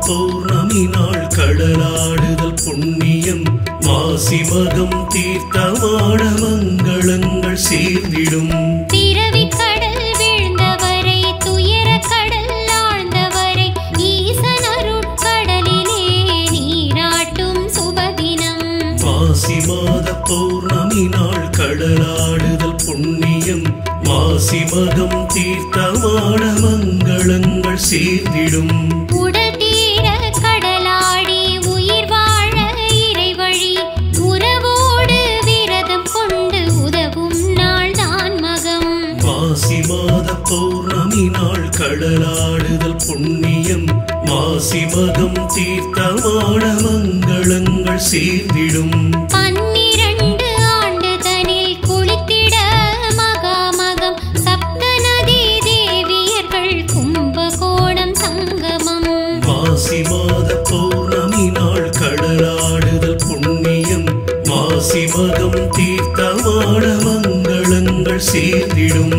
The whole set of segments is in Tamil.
பௌர்ணமி நாள் கடலாடுதல் புண்ணியம் மாசி மகம் தீர்த்தமான மங்களங்கள் சேர்ந்திடும் பிறவிக் கடல் வீழ்ந்தவரை துயரக் கடல் ஆழ்ந்தவரை ஈசன் அருட்கடலிலே நீராட்டும் சுபதினம் மாசி மாத பௌர்ணமி நாள் கடலாடுதல் புண்ணியம் மாசி மகம் தீர்த்தமான மங்களங்கள் சேர்ந்திடும் உடல் தீர கடலாடி உயிர் வாழ இறைவழி உறவோடு விரதம் கொண்டு உதவும் நாள் தான் மகம் மாசி மாத பௌர்ணமி நாள் கடலாடுதல் புண்ணியம் மாசி மகம் தீர்த்தமான மங்களங்கள் சேர்ந்திடும் பன்னிரண்டு ஆண்டு தனில் குளித்திட மகாமகம் சப்த நதி தேவியர்கள் கும்பகோணம் சங்கமம் மாசி மாத பௌர்ணமி நாள் கடலாடுதல் புண்ணியம் மாசி மகம் தீர்த்தமான மங்களங்கள் சேர்ந்திடும்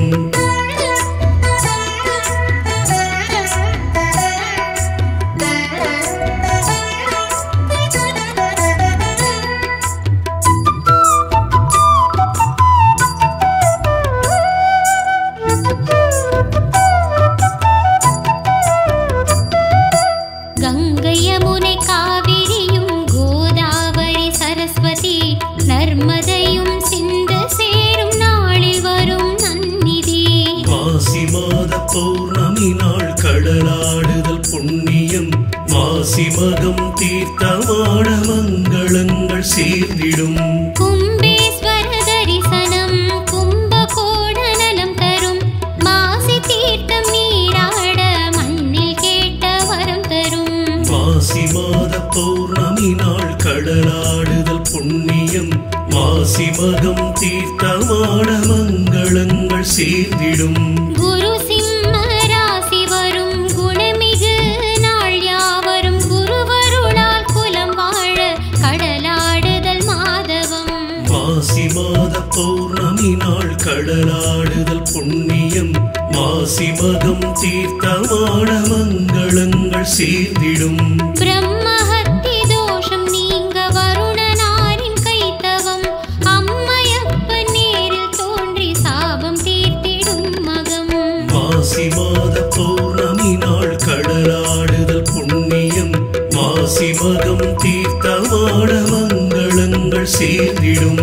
கங்கை யமுனை காவிரியும் கோதாவரி சரஸ்வதி நர்மதையும் சிந்து சேரும் நாளில் வரும் நன்னிதி மாசி மாத பௌர்ணமி நாள் கடலாடுதல் புண்ணியம் மாசி மகம் தீர்த்தமான மங்களங்கள் சேர்ந்திடும் கும்பேஸ்வர தரிசனம் கும்பகோண நலம் தரும் மாசி தீர்த்தம் நீராட மண்ணில் கேட்ட வரம் தரும் மாசி மாத பௌர்ணமி நாள் கடலாடுதல் புண்ணியம் மாசி மகம் தீர்த்தமான மங்களங்கள் சேர்ந்திடும் குரு சிம்ம ராசி வரும் குணமிகு நாள் யாவரும் குருவருளால் குலம் வாழ கடலாடுதல் மாதவம் மாசி மாத பௌர்ணமி நாள் கடலாடுதல் புண்ணியம் மாசி மகம் தீர்த்தமான மங்களங்கள் சேர்ந்திடும் பிரம்மஹத்தி தோஷம் நீங்க வருணனாரின் கைத்தவம் அம்மையப்பன் நேரில் தோன்றி சாபம் தீர்த்திடும் மகம் மாசி மாத பௌர்ணமி நாள் கடலாடுதல் புண்ணியம் மாசி மகம் தீர்த்தமான மங்களங்கள் சேர்ந்திடும்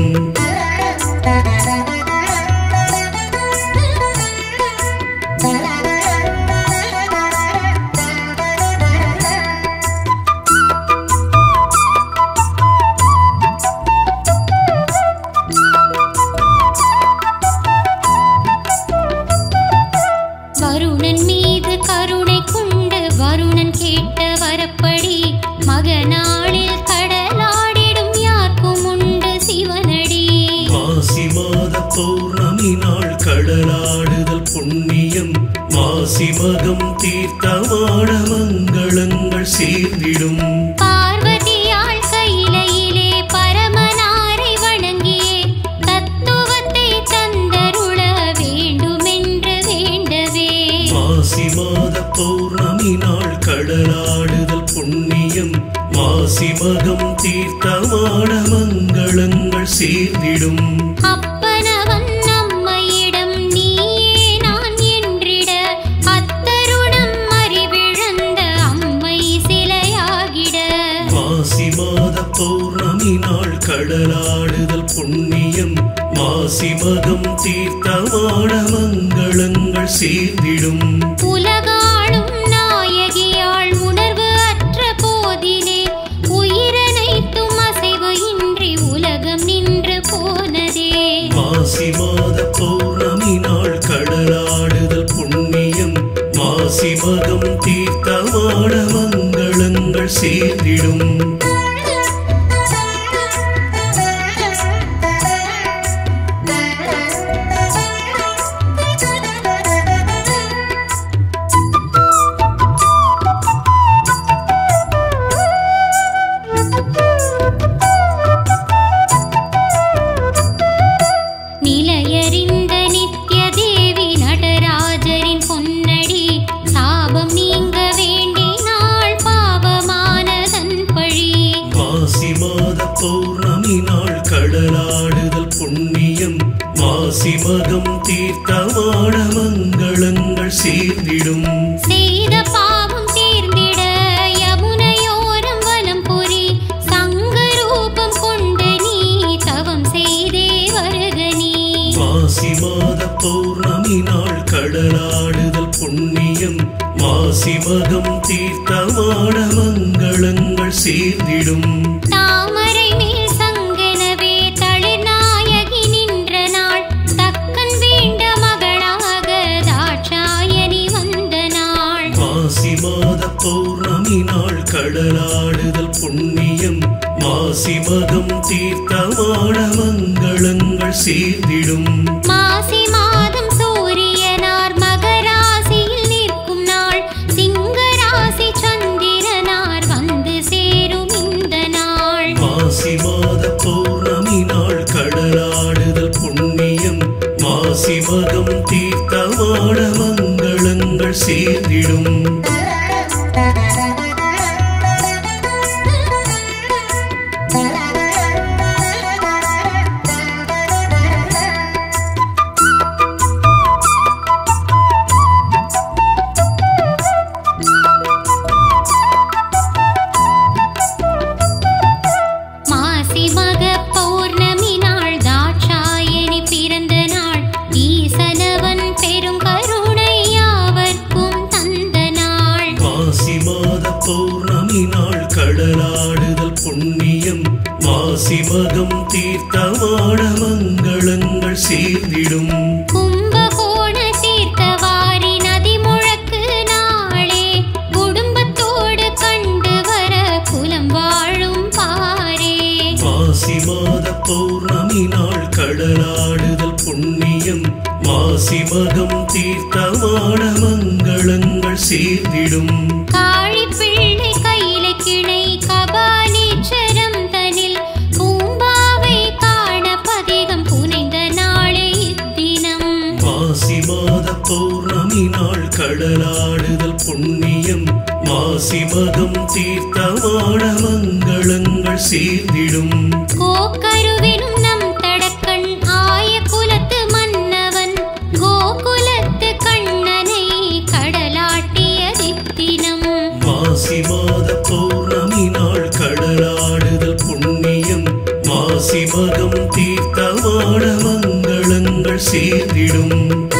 வருணன் மீது கருணை கொண்டு வருணன் கேட்ட வரப்படி மகனாளில் கடலாடிடும் யாருக்கும் உண்டு சிவனடி மாசி மாத பௌர்ணமி நாள் கடலாடுதல் புண்ணியம் மாசி மகம் தீர்த்தமான மங்களங்கள் சேர்ந்திடும் பார்வதியாள் கையிலையிலே பரமனாரை வணங்கியே தத்துவத்தை தந்தருள வேண்டுமென்று வேண்டவே மாசி மாத பௌர்ணமி நாள் கடலாடுதல் புண்ணியம் மாசி மகம் தீர்த்தமான மங்களங்கள் சேர்ந்திடும் அப்பனவன் நம்மையிடம் நீயே நான் என்றிட அத்தருணம் அறிவிழந்த அம்மை சிலையாகிட மாசி மாத பௌர்ணமி நாள் கடலாடுதல் புண்ணியம் மாசி மகம் தீர்த்தமான மங்களங்கள் சேர்ந்திடும் உலகாளும் நாயகியாள் உணர்வு அற்ற போதிலே உயிரனைத்தும் அசைவு இன்றி உலகம் நின்று போனதே மாசி மாத பௌர்ணமி நாள் கடலாடுதல் புண்ணியம் மாசி மகம் தீர்த்தமான மங்களங்கள் சேர்ந்திடும் நிலையறிந்த நித்ய தேவி நடராஜரின் பொன்னடி சாபம் நீங்க வேண்டி நாள் பாவ மகம் தீர்த்தமான மங்களங்கள் சேர்ந்திடும் தாமரை மேல் சங்கெனவே தளிர்நாயகி நின்ற நாள் தக்கன் வேண்ட மகளாக தாட்சாயணி வந்த நாள் மாசி மாத பௌர்ணமி நாள் கடலாடுதல் புண்ணியம் மாசி மகம் தீர்த்தமான மங்களங்கள் சேர்ந்திடும் மாசி மாதம் சூரியனார் மகராசியில் நிற்கும் நாள் சிங்கராசி சந்திரனார் வந்து சேரும் இந்த நாள் மாசி மாத பௌர்ணமி நாள் கடலாடுதல் புண்ணியம் மாசி மகம் தீர்த்தமான மங்களங்கள் சேர்ந்திடும் மாசி மக பௌர்ணமி நாள் தாட்சாயணி பிறந்த நாள் ஈசனவன் பெரும் கருணை யாவர்க்கும் தந்த நாள் மாசி மாத பௌர்ணமி நாள் கடலாடுதல் புண்ணியம் மாசி மகம் தீர்த்தமான மங்களங்கள் சேர்ந்திடும் கும்பகோண தீர்த்தவாரி நதி முழக்கு நாளே குடும்பத்தோடு கண்டு வர குலம் வாழும் பாரே மாசி மாத பௌர்ணமி நாள் கடலாடுதல் புண்ணியம் மாசி மகம் தீர்த்தமான மங்களங்கள் சேர்ந்திடும் காழி பிள்ளை கையில கிளை கபாலீச்சரம் தனில் பூம்பாவை காண பதிகம் புனைந்த நாளே இத்தினம் மாசி மாத பௌர்ணமி நாள் கடலாடுதல் புண்ணியம் மாசி மகம் தீர்த்தமான மங்களங்கள் சேர்ந்திடும் கோக்கருவினும் நம் தடக்கண் ஆய குலத்து மன்னவன் கோகுலத்து கண்ணனை கடலாட்டிய தித்தினம் மாசி மாத பௌர்ணமி நாள் கடலாடுதல் புண்ணியம் மாசி மகம் தீர்த்தமான மங்களங்கள் சேர்ந்திடும்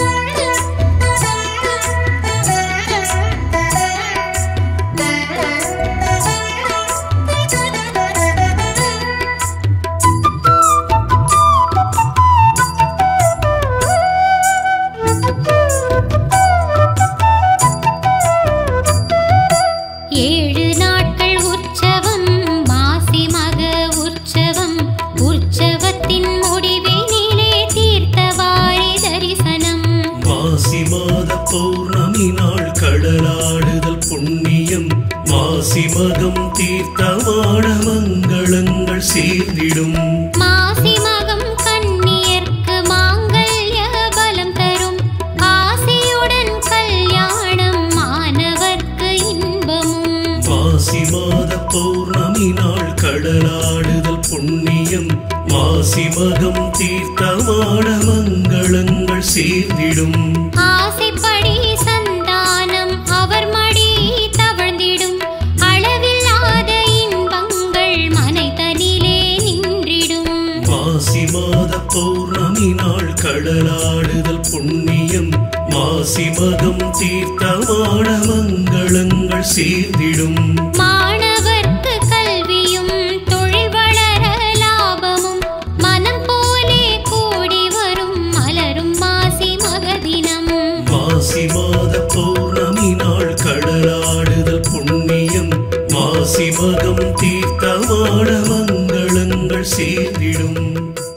ஏழு நாட்கள் உற்சவம் மாசி மக உற்சவம் உற்சவத்தின் முடிவினிலே தீர்த்தவாரி தரிசனம் மாசி மாத பௌர்ணமி நாள் கடலாடுதல் புண்ணியம் மாசி மகம் தீர்த்தமான மங்களங்கள் சேர்ந்திடும் மாசி மகம் கன்னியர்க்கு மாங்கல்ய பலம் தரும் ஆசியுடன் கல்யாணம் மாணவர்க்கு இன்பமும் மாசி மாத பௌர்ணமி நாள் கடலாடுதல் புண்ணியம் மாசி மகம் தீர்த்தமான மங்களங்கள் சேர்ந்திடும் ஆசைப்படி சந்தானம் அவர் மடி தவழ்ந்திடும் அளவில்லாத இன்பங்கள் மனை தனிலே நின்றிடும் மாசி மாத பௌர்ணமி நாள் கடலாடுதல் புண்ணியம் மாசி மகம் தீர்த்தமான மங்களங்கள் சேர்ந்திடும் மாணவர்க்கு கல்வியும் தொழில் வளர லாபமும் மனம் போலே கூடி வரும் மலரும் மாசி மகதினம் மாசி மாத பௌர்ணமி நாள் கடலாடுதல் புண்ணியம் மாசி மகம் தீர்த்தமான மங்களங்கள் சேர்ந்திடும்